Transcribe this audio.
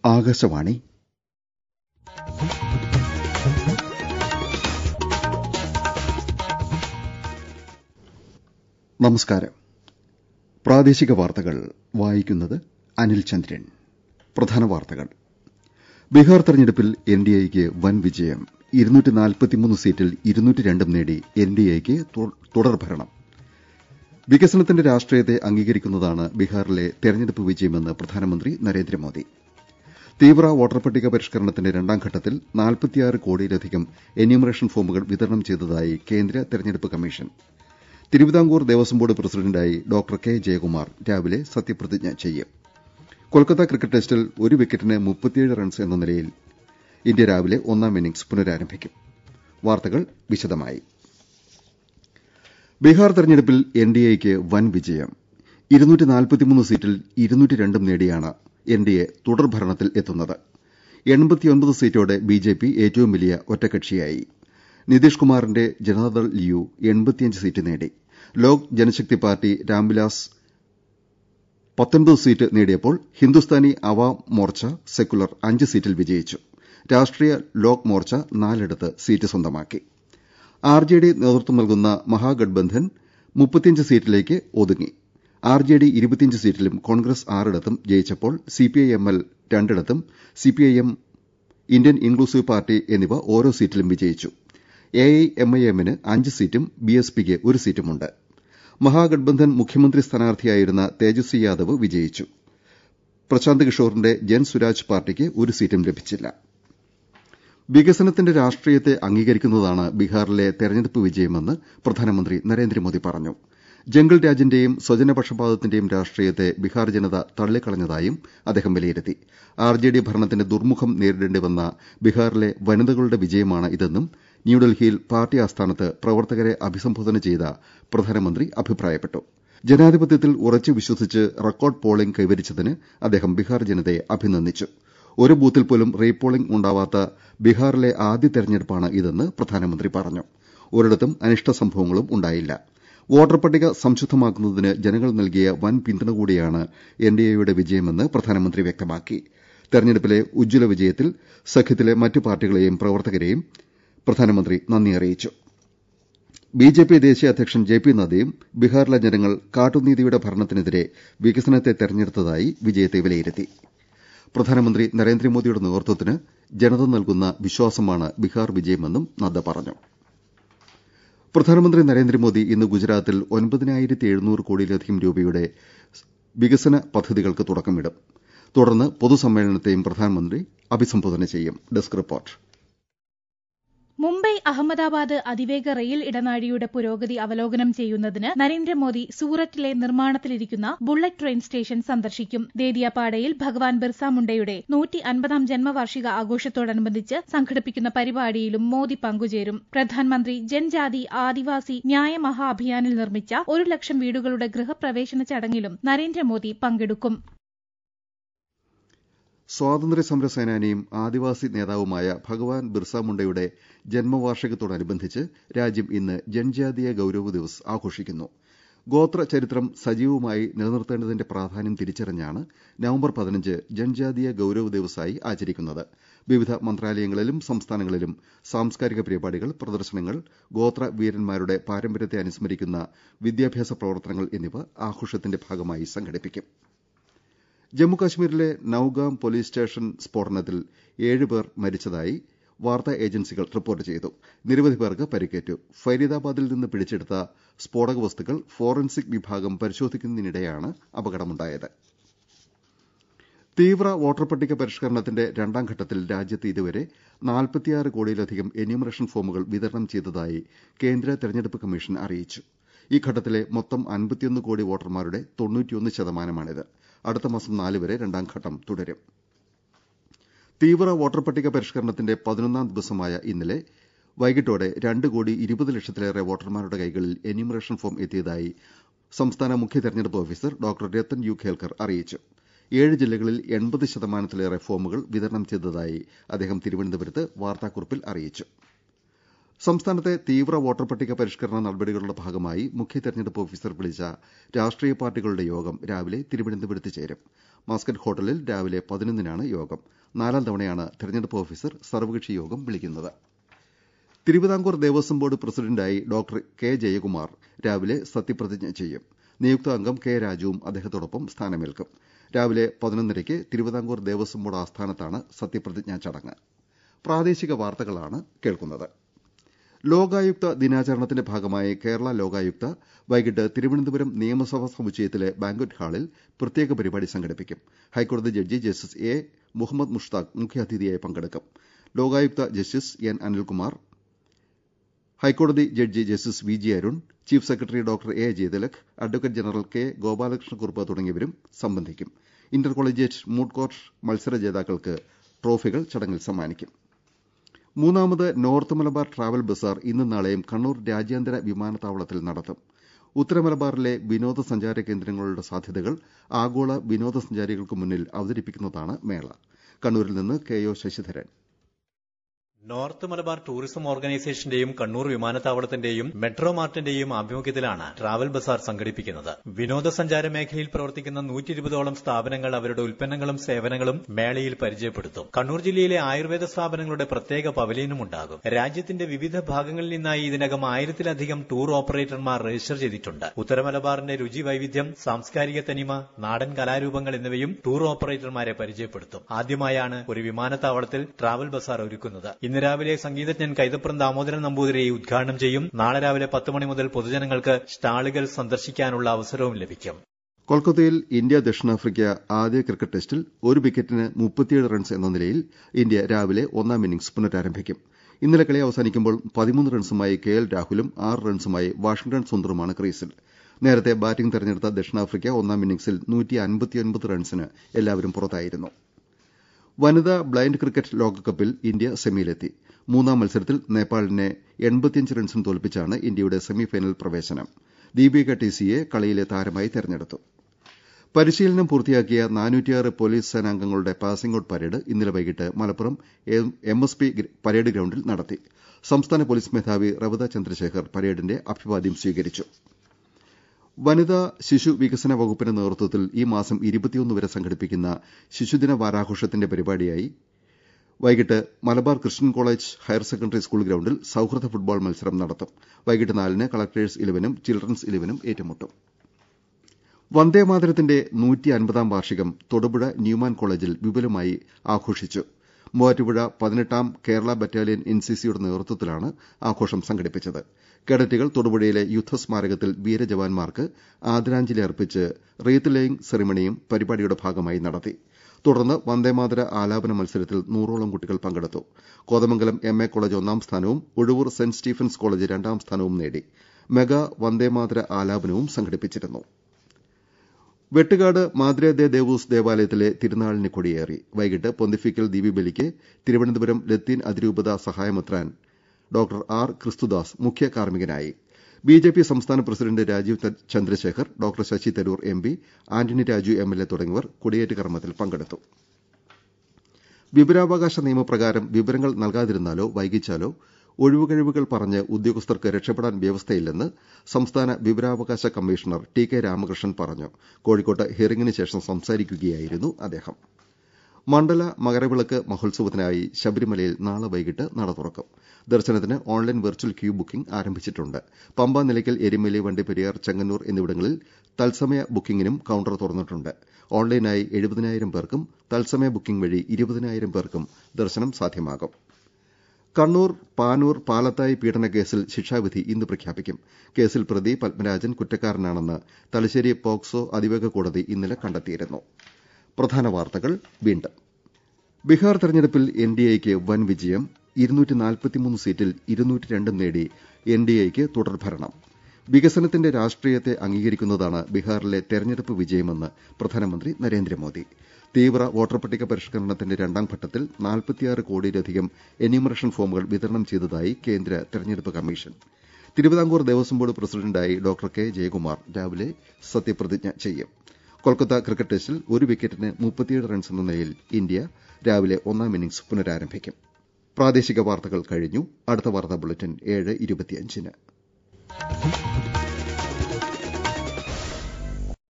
ആകാശവാണി നമസ്കാരം പ്രാദേശിക വാർത്തകൾ വായിക്കുന്നത് അനിൽ ചന്ദ്രൻ പ്രധാന വാർത്തകൾ ബീഹാർ തെരഞ്ഞെടുപ്പിൽ എൻഡിഎയ്ക്ക് വൻ വിജയം സീറ്റിൽ ഇരുന്നൂറ്റിരണ്ടും നേടി എൻഡിഎയ്ക്ക് തുടർഭരണം വികസനത്തിന്റെ രാഷ്ട്രീയത്തെ അംഗീകരിക്കുന്നതാണ് ബീഹാറിലെ തെരഞ്ഞെടുപ്പ് വിജയമെന്ന് പ്രധാനമന്ത്രി നരേന്ദ്രമോദി തീവ്ര വോട്ടർ പട്ടിക പരിഷ്കരണത്തിന്റെ രണ്ടാം ഘട്ടത്തിൽ കോടിയിലധികം എന്യൂമറേഷൻ ഫോമുകൾ വിതരണം ചെയ്തതായി കേന്ദ്ര തെരഞ്ഞെടുപ്പ് കമ്മീഷൻ തിരുവിതാംകൂർ ദേവസ്വം ബോർഡ് പ്രസിഡന്റായി ഡോക്ടർ കെ ജയകുമാർ രാവിലെ സത്യപ്രതിജ്ഞ ചെയ്യും കൊൽക്കത്ത ക്രിക്കറ്റ് ടെസ്റ്റിൽ ഒരു വിക്കറ്റിന് മുപ്പത്തിയേഴ് റൺസ് എന്ന നിലയിൽ ഇന്ത്യ രാവിലെ ഒന്നാം ഇന്നിംഗ്സ് പുനരാരംഭിക്കും വാർത്തകൾ വിശദമായി ബീഹാർ തെരഞ്ഞെടുപ്പിൽ എൻഡിഎയ്ക്ക് വൻ വിജയം സീറ്റിൽ ഇരുന്നൂറ്റിരണ്ടും നേടിയാണ് എൻഡിഎ തുടർഭരണത്തിൽ എത്തുന്നത് സീറ്റോടെ ബിജെപി ഏറ്റവും വലിയ ഒറ്റകക്ഷിയായി നിതീഷ് കുമാറിന്റെ ജനതാദൾ യു സീറ്റ് നേടി ലോക് ജനശക്തി പാർട്ടി രാംവിലാസ് സീറ്റ് നേടിയപ്പോൾ ഹിന്ദുസ്ഥാനി അവാം മോർച്ച സെക്കുലർ അഞ്ച് സീറ്റിൽ വിജയിച്ചു രാഷ്ട്രീയ ലോക് മോർച്ച നാലിടത്ത് സീറ്റ് സ്വന്തമാക്കി ആർജെഡി നേതൃത്വം നൽകുന്ന മഹാഗഡ്ബന്ധൻ മുപ്പത്തിയഞ്ച് സീറ്റിലേക്ക് ഒതുങ്ങി ആർജെഡി ഇരുപത്തിയഞ്ച് സീറ്റിലും കോൺഗ്രസ് ആറിടത്തും ജയിച്ചപ്പോൾ സിപിഐഎംഎൽ രണ്ടിടത്തും സിപിഐഎം ഇന്ത്യൻ ഇൻക്ലൂസീവ് പാർട്ടി എന്നിവ ഓരോ സീറ്റിലും വിജയിച്ചു എഐഎംഐഎമ്മിന് അഞ്ച് സീറ്റും ബിഎസ്പിക്ക് ഒരു സീറ്റുമുണ്ട് മഹാഗഡ്ബന്ധൻ മുഖ്യമന്ത്രി സ്ഥാനാർത്ഥിയായിരുന്ന തേജസ്വി യാദവ് വിജയിച്ചു പ്രശാന്ത് കിഷോറിന്റെ ജൻ സുരാജ് പാർട്ടിക്ക് ഒരു സീറ്റും ലഭിച്ചില്ല വികസനത്തിന്റെ രാഷ്ട്രീയത്തെ അംഗീകരിക്കുന്നതാണ് ബീഹാറിലെ തെരഞ്ഞെടുപ്പ് വിജയമെന്ന് പ്രധാനമന്ത്രി നരേന്ദ്രമോദി പറഞ്ഞു ജംഗിൾ രാജിന്റെയും സ്വജനപക്ഷപാതത്തിന്റെയും രാഷ്ട്രീയത്തെ ബീഹാർ ജനത തള്ളിക്കളഞ്ഞതായും അദ്ദേഹം വിലയിരുത്തി ആർജെഡി ഭരണത്തിന്റെ ദുർമുഖം നേരിടേണ്ടി വന്ന ബീഹാറിലെ വനിതകളുടെ വിജയമാണ് ഇതെന്നും ന്യൂഡൽഹിയിൽ പാർട്ടി ആസ്ഥാനത്ത് പ്രവർത്തകരെ അഭിസംബോധന ചെയ്ത പ്രധാനമന്ത്രി അഭിപ്രായപ്പെട്ടു ജനാധിപത്യത്തിൽ ഉറച്ചു വിശ്വസിച്ച് റെക്കോർഡ് പോളിംഗ് കൈവരിച്ചതിന് അദ്ദേഹം ബീഹാർ ജനതയെ അഭിനന്ദിച്ചു ഒരു ബൂത്തിൽ പോലും റീപോളിംഗ് ഉണ്ടാവാത്ത ബീഹാറിലെ ആദ്യ തെരഞ്ഞെടുപ്പാണ് ഇതെന്ന് പ്രധാനമന്ത്രി പറഞ്ഞു ഒരിടത്തും അനിഷ്ട സംഭവങ്ങളും ഉണ്ടായില്ല വോട്ടർ പട്ടിക സംശുദ്ധമാക്കുന്നതിന് ജനങ്ങൾ നൽകിയ വൻ പിന്തുണ കൂടിയാണ് എൻഡിഎയുടെ വിജയമെന്ന് പ്രധാനമന്ത്രി വ്യക്തമാക്കി തെരഞ്ഞെടുപ്പിലെ ഉജ്ജ്വല വിജയത്തിൽ സഖ്യത്തിലെ മറ്റ് പാർട്ടികളെയും പ്രവർത്തകരെയും പ്രധാനമന്ത്രി നന്ദി അറിയിച്ചു ബിജെപി ദേശീയ അധ്യക്ഷൻ ജെ പി നദ്ദയും ബീഹാറിലെ ജനങ്ങൾ കാട്ടുനീതിയുടെ ഭരണത്തിനെതിരെ വികസനത്തെ തെരഞ്ഞെടുത്തതായി വിജയത്തെ വിലയിരുത്തി പ്രധാനമന്ത്രി നരേന്ദ്രമോദിയുടെ നേതൃത്വത്തിന് ജനത നൽകുന്ന വിശ്വാസമാണ് ബീഹാർ വിജയമെന്നും നദ്ദ പറഞ്ഞു പ്രധാനമന്ത്രി നരേന്ദ്രമോദി ഇന്ന് ഗുജറാത്തിൽ ഒൻപതിനായിരത്തി എഴുന്നൂറ് കോടിയിലധികം രൂപയുടെ വികസന പദ്ധതികൾക്ക് തുടക്കമിടും തുടർന്ന് പൊതുസമ്മേളനത്തെയും പ്രധാനമന്ത്രി അഭിസംബോധന ചെയ്യും ഡെസ്ക് റിപ്പോർട്ട് മുംബൈ അഹമ്മദാബാദ് അതിവേഗ റെയിൽ ഇടനാഴിയുടെ പുരോഗതി അവലോകനം ചെയ്യുന്നതിന് നരേന്ദ്രമോദി സൂററ്റിലെ നിർമ്മാണത്തിലിരിക്കുന്ന ബുള്ളറ്റ് ട്രെയിൻ സ്റ്റേഷൻ സന്ദർശിക്കും ദേദിയാപാടയിൽ ഭഗവാൻ ബിർസ മുണ്ടയുടെ നൂറ്റി അൻപതാം ജന്മവാർഷിക ആഘോഷത്തോടനുബന്ധിച്ച് സംഘടിപ്പിക്കുന്ന പരിപാടിയിലും മോദി പങ്കുചേരും പ്രധാനമന്ത്രി ജൻജാതി ആദിവാസി ന്യായ മഹാ അഭിയാനിൽ നിർമ്മിച്ച ഒരു ലക്ഷം വീടുകളുടെ ഗൃഹപ്രവേശന ചടങ്ങിലും നരേന്ദ്രമോദി പങ്കെടുക്കും സ്വാതന്ത്ര്യ സമര സേനാനിയും ആദിവാസി നേതാവുമായ ഭഗവാൻ ബിർസ മുണ്ടയുടെ ജന്മവാർഷികത്തോടനുബന്ധിച്ച് രാജ്യം ഇന്ന് ജൻജാതീയ ഗൌരവ ദിവസ് ആഘോഷിക്കുന്നു ഗോത്ര ചരിത്രം സജീവമായി നിലനിർത്തേണ്ടതിന്റെ പ്രാധാന്യം തിരിച്ചറിഞ്ഞാണ് നവംബർ പതിനഞ്ച് ജൻജാതീയ ഗൌരവ ദിവസായി ആചരിക്കുന്നത് വിവിധ മന്ത്രാലയങ്ങളിലും സംസ്ഥാനങ്ങളിലും സാംസ്കാരിക പരിപാടികൾ പ്രദർശനങ്ങൾ ഗോത്ര വീരന്മാരുടെ പാരമ്പര്യത്തെ അനുസ്മരിക്കുന്ന വിദ്യാഭ്യാസ പ്രവർത്തനങ്ങൾ എന്നിവ ആഘോഷത്തിന്റെ ഭാഗമായി സംഘടിപ്പിക്കും ജമ്മുകാശ്മീരിലെ നൌഗാം പോലീസ് സ്റ്റേഷൻ സ്ഫോടനത്തിൽ ഏഴുപേർ മരിച്ചതായി വാർത്താ ഏജൻസികൾ റിപ്പോർട്ട് ചെയ്തു നിരവധി പേർക്ക് പരിക്കേറ്റു ഫരീദാബാദിൽ നിന്ന് പിടിച്ചെടുത്ത സ്ഫോടക വസ്തുക്കൾ ഫോറൻസിക് വിഭാഗം പരിശോധിക്കുന്നതിനിടെയാണ് അപകടമുണ്ടായത് തീവ്ര വോട്ടർ പട്ടിക പരിഷ്കരണത്തിന്റെ രണ്ടാം ഘട്ടത്തിൽ രാജ്യത്ത് ഇതുവരെ നാൽപ്പത്തിയാറ് കോടിയിലധികം എന്യൂമറേഷൻ ഫോമുകൾ വിതരണം ചെയ്തതായി കേന്ദ്ര തെരഞ്ഞെടുപ്പ് കമ്മീഷൻ അറിയിച്ചു ഈ ഘട്ടത്തിലെ മൊത്തം അൻപത്തിയൊന്ന് കോടി വോട്ടർമാരുടെ തൊണ്ണൂറ്റിയൊന്ന് ശതമാനമാണിത് അടുത്ത മാസം നാല് വരെ രണ്ടാം ഘട്ടം തുടരും തീവ്ര വോട്ടർ പട്ടിക പരിഷ്കരണത്തിന്റെ പതിനൊന്നാം ദിവസമായ ഇന്നലെ വൈകിട്ടോടെ രണ്ട് കോടി ഇരുപത് ലക്ഷത്തിലേറെ വോട്ടർമാരുടെ കൈകളിൽ എന്യൂമറേഷൻ ഫോം എത്തിയതായി സംസ്ഥാന മുഖ്യ തെരഞ്ഞെടുപ്പ് officer doctor Rathan U Kelkar അറിയിച്ചു ഏഴ് ജില്ലകളിൽ എൺപത് ശതമാനത്തിലേറെ ഫോമുകൾ വിതരണം ചെയ്തതായി അദ്ദേഹം തിരുവനന്തപുരത്ത് വാർത്താക്കുറിപ്പിൽ അറിയിച്ചു സംസ്ഥാനത്തെ തീവ്ര വോട്ടർ പട്ടിക പരിഷ്കരണ നടപടികളുടെ ഭാഗമായി മുഖ്യ തെരഞ്ഞെടുപ്പ് ഓഫീസർ വിളിച്ച രാഷ്ട്രീയ പാർട്ടികളുടെ യോഗം രാവിലെ തിരുവനന്തപുരത്ത് ചേരും മസ്കറ്റ് ഹോട്ടലിൽ രാവിലെ പതിനൊന്നിനാണ് യോഗം നാലാം തവണയാണ് തെരഞ്ഞെടുപ്പ് ഓഫീസർ സർവകക്ഷി യോഗം വിളിക്കുന്നത് തിരുവിതാംകൂർ ദേവസ്വം ബോർഡ് പ്രസിഡന്റായി ഡോക്ടർ കെ ജയകുമാർ രാവിലെ സത്യപ്രതിജ്ഞ ചെയ്യും നിയുക്ത അംഗം കെ രാജുവും അദ്ദേഹത്തോടൊപ്പം സ്ഥാനമേൽക്കും രാവിലെ പതിനൊന്നരയ്ക്ക് തിരുവിതാംകൂർ ദേവസ്വം ബോർഡ് ആസ്ഥാനത്താണ് സത്യപ്രതിജ്ഞാ ചടങ്ങ് പ്രാദേശിക വാർത്തകളാണ് കേൾക്കുന്നത് ലോകായുക്ത ദിനാചരണത്തിന്റെ ഭാഗമായി കേരള ലോകായുക്ത വൈകിട്ട് തിരുവനന്തപുരം നിയമസഭാ സമുച്ചയത്തിലെ ബാങ്ക്വറ്റ് ഹാളിൽ പ്രത്യേക പരിപാടി സംഘടിപ്പിക്കും ഹൈക്കോടതി ജഡ്ജി ജസ്റ്റിസ് എ മുഹമ്മദ് മുഷ്താഖ് മുഖ്യാതിഥിയായി പങ്കെടുക്കും ലോകായുക്ത ജസ്റ്റിസ് എൻ അനിൽകുമാർ ഹൈക്കോടതി ജഡ്ജി justice V G Arun chief secretary doctor A Jayathilak advocate general K Gopalakrishnakurup തുടങ്ങിയവരും സംബന്ധിക്കും ഇന്റർ കൊളീജിയറ്റ് മൂഡ് കോർട്ട് മത്സര ജേതാക്കൾക്ക് ട്രോഫികൾ ചടങ്ങിൽ സമ്മാനിക്കും മൂന്നാമത് നോർത്ത് മലബാർ ട്രാവൽ ബസാർ ഇന്നും നാളെയും കണ്ണൂർ രാജ്യാന്തര വിമാനത്താവളത്തിൽ നടത്തും ഉത്തര മലബാറിലെ വിനോദസഞ്ചാര കേന്ദ്രങ്ങളുടെ സാധ്യതകൾ ആഗോള വിനോദസഞ്ചാരികൾക്ക് മുന്നിൽ അവതരിപ്പിക്കുന്നതാണ് മേള കണ്ണൂരിൽ നിന്ന് K O Sasidharan north Malabar tourism ഓർഗനൈസേഷന്റെയും കണ്ണൂർ വിമാനത്താവളത്തിന്റെയും മെട്രോ മാർട്ടിന്റെയും ആഭിമുഖ്യത്തിലാണ് ട്രാവൽ ബസാർ സംഘടിപ്പിക്കുന്നത് വിനോദസഞ്ചാര മേഖലയിൽ പ്രവർത്തിക്കുന്ന നൂറ്റി ഇരുപതോളം സ്ഥാപനങ്ങൾ അവരുടെ ഉൽപ്പന്നങ്ങളും സേവനങ്ങളും മേളയിൽ പരിചയപ്പെടുത്തും കണ്ണൂർ ജില്ലയിലെ ആയുർവേദ സ്ഥാപനങ്ങളുടെ പ്രത്യേക പവലിയനും ഉണ്ടാകും രാജ്യത്തിന്റെ വിവിധ ഭാഗങ്ങളിൽ നിന്നായി ഇതിനകം ആയിരത്തിലധികം ടൂർ ഓപ്പറേറ്റർമാർ രജിസ്റ്റർ ചെയ്തിട്ടുണ്ട് ഉത്തര മലബാറിന്റെ രുചി വൈവിധ്യം സാംസ്കാരിക തനിമ നാടൻ കലാരൂപങ്ങൾ എന്നിവയും ടൂർ ഓപ്പറേറ്റർമാരെ പരിചയപ്പെടുത്തും ആദ്യമായാണ് ഒരു വിമാനത്താവളത്തിൽ ട്രാവൽ ബസാർ ഒരുക്കുന്നത് ഇന്ന് രാവിലെ സംഗീതജ്ഞൻ കൈതപ്രം ദാമോദരൻ നമ്പൂതിരി ഉദ്ഘാടനം ചെയ്യും നാളെ രാവിലെ പത്ത് മണി മുതൽ പൊതുജനങ്ങൾക്ക് സ്റ്റാളുകൾ സന്ദർശിക്കാനുള്ള അവസരവും ലഭിക്കും കൊൽക്കത്തയിൽ ഇന്ത്യ ദക്ഷിണാഫ്രിക്ക ആദ്യ ക്രിക്കറ്റ് ടെസ്റ്റിൽ ഒരു വിക്കറ്റിന് മുപ്പത്തിയേഴ് റൺസ് എന്ന നിലയിൽ ഇന്ത്യ രാവിലെ ഒന്നാം ഇന്നിംഗ്സ് പുനരാരംഭിക്കും ഇന്നലെ കളി അവസാനിക്കുമ്പോൾ പതിമൂന്ന് റൺസുമായി കെ എൽ രാഹുലും ആറ് റൺസുമായി വാഷിംഗ്ടൺ സുന്ദറുമാണ് ക്രീസിൽ നേരത്തെ ബാറ്റിംഗ് തെരഞ്ഞെടുത്ത ദക്ഷിണാഫ്രിക്ക ഒന്നാം ഇന്നിംഗ്സിൽ റൺസിന് എല്ലാവരും പുറത്തായിരുന്നു വനിതാ ബ്ലൈൻഡ് ക്രിക്കറ്റ് ലോകകപ്പിൽ ഇന്ത്യ സെമിയിലെത്തി മൂന്നാം മത്സരത്തിൽ നേപ്പാളിനെ റൺസിന് തോൽപ്പിച്ചാണ് ഇന്ത്യയുടെ സെമിഫൈനൽ പ്രവേശനം ദീപിക ടി സിയെ കളിയിലെ താരമായി തെരഞ്ഞെടുത്തു പരിശീലനം പൂർത്തിയാക്കിയ നാനൂറ്റിയാറ് പോലീസ് സേനാംഗങ്ങളുടെ പാസിംഗ് ഔട്ട് പരേഡ് ഇന്നലെ വൈകിട്ട് Malappuram M S P parade ഗ്രൌണ്ടിൽ നടത്തി സംസ്ഥാന പോലീസ് മേധാവി റവത ചന്ദ്രശേഖർ പരേഡിന്റെ അഭിവാദ്യം സ്വീകരിച്ചു വനിതാ ശിശു വികസന വകുപ്പിന്റെ നേതൃത്വത്തിൽ ഈ മാസം വരെ സംഘടിപ്പിക്കുന്ന ശിശുദിന വാരാഘോഷത്തിന്റെ പരിപാടിയായി വൈകിട്ട് Malabar Christian college higher secondary school ഗ്രൌണ്ടിൽ സൌഹൃദ ഫുട്ബോൾ മത്സരം നടത്തും വൈകിട്ട് നാലിന് കളക്ടേഴ്സ് ഇലവനും ചിൽഡ്രൻസ് ഇലവനും ഏറ്റുമുട്ടും വന്ദേമാതരത്തിന്റെ നൂറ്റിയൻപതാം വാർഷികം തൊടുപുഴ ന്യൂമാൻ കോളേജിൽ വിപുലമായി ആഘോഷിച്ചു മൂവാറ്റുപുഴ പതിനെട്ടാം കേരള ബറ്റാലിയൻ എൻസിസിയുടെ നേതൃത്വത്തിലാണ് ആഘോഷം സംഘടിപ്പിച്ചത് കേഡറ്റുകൾ തൊടുപുഴയിലെ യുദ്ധസ്മാരകത്തിൽ വീരജവാന്മാർക്ക് ആദരാഞ്ജലി അർപ്പിച്ച് റീത്ത് ലേയിംഗ് സെറിമണിയും പരിപാടിയുടെ ഭാഗമായി നടത്തി തുടർന്ന് വന്ദേമാതര ആലാപന മത്സരത്തിൽ നൂറോളം കുട്ടികൾ പങ്കെടുത്തു കോതമംഗലം എം എ കോളേജ് ഒന്നാം സ്ഥാനവും ഒഴൂർ സെന്റ് സ്റ്റീഫൻസ് കോളേജ് രണ്ടാം സ്ഥാനവും നേടി മെഗാ വന്ദേമാതര ആലാപനവും സംഘടിപ്പിച്ചിരുന്നു വെട്ടുകാട് മാദ്രെ ദേ ദേവൂസ് ദേവാലയത്തിലെ തിരുനാളിന് കൊടിയേറി വൈകിട്ട് പൊന്തിഫിക്കൽ ദീപിബലിക്ക് തിരുവനന്തപുരം ലത്തീൻ അതിരൂപത സഹായമെത്രാൻ ഡോക്ടർ ആർ ക്രിസ്തുദാസ് മുഖ്യ കാർമ്മികനായി ബിജെപി സംസ്ഥാന president Rajeev Chandrasekhar doctor Shashi Tharoor MP Antony Raju MLA തുടങ്ങിയവർ കൊടിയേറ്റ് കർമ്മത്തിൽ പങ്കെടുത്തു വിവരാവകാശ നിയമപ്രകാരം വിവരങ്ങൾ നൽകാതിരുന്നാലോ വൈകിച്ചാലോ ഒഴിവുകഴിവുകൾ പറഞ്ഞ് ഉദ്യോഗസ്ഥർക്ക് രക്ഷപ്പെടാൻ വ്യവസ്ഥയില്ലെന്ന് സംസ്ഥാന വിവരാവകാശ കമ്മീഷണർ ടി കെ രാമകൃഷ്ണൻ പറഞ്ഞു കോഴിക്കോട്ട് ഹിയറിംഗിന് ശേഷം സംസാരിക്കുകയായിരുന്നു അദ്ദേഹം മണ്ഡല മകരവിളക്ക് മഹോത്സവത്തിനായി ശബരിമലയിൽ നാളെ വൈകിട്ട് നട തുറക്കും ദർശനത്തിന് ഓൺലൈൻ വെർച്വൽ ക്യൂ ബുക്കിംഗ് ആരംഭിച്ചിട്ടുണ്ട് പമ്പ നിലയ്ക്കൽ എരുമേലി വണ്ടിപ്പെരിയാർ ചെങ്ങന്നൂർ എന്നിവിടങ്ങളിൽ തത്സമയ ബുക്കിംഗിനും കൌണ്ടർ തുറന്നിട്ടുണ്ട് ഓൺലൈനായി എഴുപതിനായിരം പേർക്കും തത്സമയ ബുക്കിംഗ് വഴി ഇരുപതിനായിരം പേർക്കും ദർശനം സാധ്യമാകും കണ്ണൂർ പാനൂർ പാലത്തായി പീഡന കേസിൽ ശിക്ഷാവിധി ഇന്ന് പ്രഖ്യാപിക്കും കേസിൽ പ്രതി പത്മരാജൻ കുറ്റക്കാരനാണെന്ന് തലശ്ശേരി പോക്സോ അതിവേഗ കോടതി ഇന്നലെ കണ്ടെത്തിയിരുന്നു പ്രധാന വാർത്തകൾ വീണ്ടും ബീഹാർ തെരഞ്ഞെടുപ്പിൽ എൻഡിഎയ്ക്ക് വൻ വിജയം സീറ്റിൽ ഇരുന്നൂറ്റിരണ്ടും നേടി എൻഡിഎയ്ക്ക് തുടർഭരണം വികസനത്തിന്റെ രാഷ്ട്രീയത്തെ അംഗീകരിക്കുന്നതാണ് ബീഹാറിലെ തെരഞ്ഞെടുപ്പ് വിജയമെന്ന് പ്രധാനമന്ത്രി നരേന്ദ്രമോദി തീവ്ര വോട്ടർ പട്ടിക പരിഷ്കരണത്തിന്റെ രണ്ടാം ഘട്ടത്തിൽ നാൽപ്പത്തിയാറ് കോടിയിലധികം എന്യൂമറേഷൻ ഫോമുകൾ വിതരണം ചെയ്തതായി കേന്ദ്ര തെരഞ്ഞെടുപ്പ് കമ്മീഷൻ തിരുവിതാംകൂർ ദേവസ്വം ബോർഡ് പ്രസിഡന്റായി ഡോക്ടർ കെ ജയകുമാർ രാവിലെ സത്യപ്രതിജ്ഞ ചെയ്യും കൊൽക്കത്ത ക്രിക്കറ്റ് ടെസ്റ്റിൽ ഒരു വിക്കറ്റിന് മുപ്പത്തിയേഴ് റൺസ് എന്ന നിലയിൽ ഇന്ത്യ രാവിലെ ഒന്നാം ഇന്നിംഗ്സ് പുനരാരംഭിക്കും പ്രാദേശിക വാർത്തകൾ കഴിഞ്ഞു അടുത്ത വാർത്താ ബുള്ളറ്റിൻ ഏഴ് ഇരുപത്തിയഞ്ചിന്